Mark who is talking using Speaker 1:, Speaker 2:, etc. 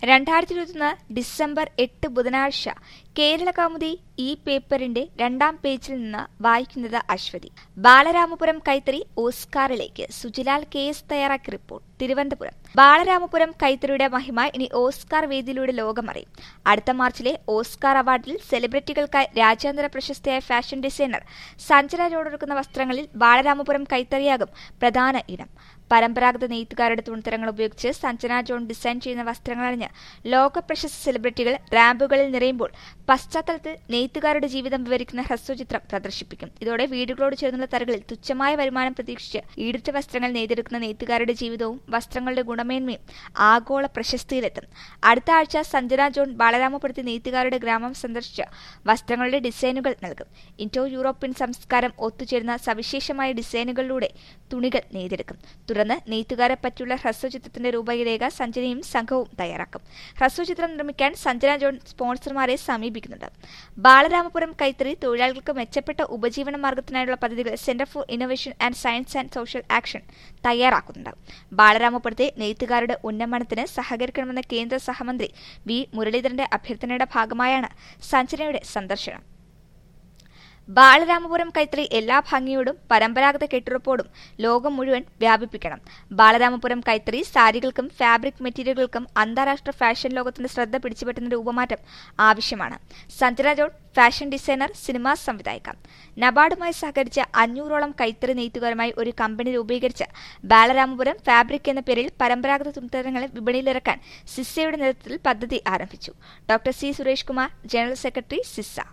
Speaker 1: രണ്ടായിരത്തി ഇരുപത്തൊന്ന് ഡിസംബർ എട്ട് ബുധനാഴ്ച കേരള കൗമുദി ഈ പേപ്പറിന്റെ രണ്ടാം പേജിൽ നിന്ന് വായിക്കുന്നത് അശ്വതി ബാലരാമപുരം കൈത്തറി ഓസ്കാറിലേക്ക് സുജിലാൽ കെ എസ് തയ്യാറാക്കിയ റിപ്പോർട്ട് തിരുവനന്തപുരം ബാലരാമപുരം കൈത്തറിയുടെ മഹിമ ഇനി ഓസ്കാർ വേദിയിലൂടെ ലോകമറിയും അടുത്ത മാർച്ചിലെ ഓസ്കാർ അവാർഡിൽ സെലിബ്രിറ്റികൾക്കായി രാജ്യാന്തര പ്രശസ്തയായ ഫാഷൻ ഡിസൈനർ സഞ്ജന ജോടൊരുക്കുന്ന വസ്ത്രങ്ങളിൽ ബാലരാമപുരം കൈത്തറിയാകും പ്രധാന ഇനം പരമ്പരാഗത നെയ്ത്തുകാരുടെ തുണിത്തരങ്ങൾ ഉപയോഗിച്ച് സഞ്ജന ജോൺ ഡിസൈൻ ചെയ്യുന്ന വസ്ത്രങ്ങളണിഞ്ഞ് ലോക പ്രശസ്ത സെലിബ്രിറ്റികൾ റാമ്പുകളിൽ നിറയുമ്പോൾ പശ്ചാത്തലത്തിൽ നെയ്ത്തുകാരുടെ ജീവിതം വിവരിക്കുന്ന ഹ്രസ്വചിത്രം പ്രദർശിപ്പിക്കും ഇതോടെ വീടുകളോട് ചേർന്നുള്ള തറകളിൽ തുച്ഛമായ വരുമാനം പ്രതീക്ഷിച്ച് ഈടുറ്റ വസ്ത്രങ്ങൾ നെയ്തെടുക്കുന്ന നെയ്ത്തുകാരുടെ ജീവിതവും വസ്ത്രങ്ങളുടെ ഗുണമേന്മയും ആഗോള പ്രശസ്തിയിലെത്തും അടുത്ത ആഴ്ച സഞ്ജന ജോൺ ബാലരാമപുരത്തെ നെയ്ത്തുകാരുടെ ഗ്രാമം സന്ദർശിച്ച് വസ്ത്രങ്ങളുടെ ഡിസൈനുകൾ നൽകും ഇൻഡോ യൂറോപ്യൻ സംസ്കാരം ഒത്തുചേരുന്ന സവിശേഷമായ ഡിസൈനുകളിലൂടെ തുണികൾ നെയ്തെടുക്കും തുടർന്ന് നെയ്ത്തുകാരെ പറ്റിയുള്ള ഹ്രസ്വചിത്രത്തിന്റെ രൂപരേഖ സഞ്ജനയും സംഘവും തയ്യാറാക്കും ഹ്രസ്വചിത്രം നിർമ്മിക്കാൻ സഞ്ജന ജോൺ സ്പോൺസർമാരെ സമീപിക്കുന്നുണ്ട് ബാലരാമപുരം കൈത്തറി തൊഴിലാളികൾക്ക് മെച്ചപ്പെട്ട ഉപജീവന മാർഗത്തിനായുള്ള പദ്ധതികൾ centre for innovation and science and social action തയ്യാറാക്കുന്നുണ്ട് ബാലരാമപുരത്തെ നെയ്ത്തുകാരുടെ ഉന്നമനത്തിന് സഹകരിക്കണമെന്ന കേന്ദ്ര സഹമന്ത്രി വി മുരളീധരന്റെ അഭ്യർത്ഥനയുടെ ഭാഗമായാണ് സഞ്ജനയുടെ സന്ദർശനം ബാലരാമപുരം കൈത്തറി എല്ലാ ഭംഗിയോടും പരമ്പരാഗത കെട്ടുറപ്പോടും ലോകം മുഴുവൻ വ്യാപിപ്പിക്കണം ബാലരാമപുരം കൈത്തറി സാരികൾക്കും ഫാബ്രിക് മെറ്റീരിയലുകൾക്കും അന്താരാഷ്ട്ര ഫാഷൻ ലോകത്തിന്റെ ശ്രദ്ധ പിടിച്ചുപറ്റുന്ന രൂപമാറ്റം ആവശ്യമാണ് Sanjana John fashion designer cinema സംവിധായിക നബാർഡുമായി സഹകരിച്ച അഞ്ഞൂറോളം കൈത്തറി നെയ്ത്തുകാരുമായി ഒരു കമ്പനി രൂപീകരിച്ച് ബാലരാമപുരം ഫാബ്രിക് എന്ന പേരിൽ പരമ്പരാഗത തുണിത്തരങ്ങളെ വിപണിയിലിറക്കാൻ സിസ്സയുടെ നേതൃത്വത്തിൽ പദ്ധതി ആരംഭിച്ചു doctor C Suresh Kumar general secretary സിസ്സ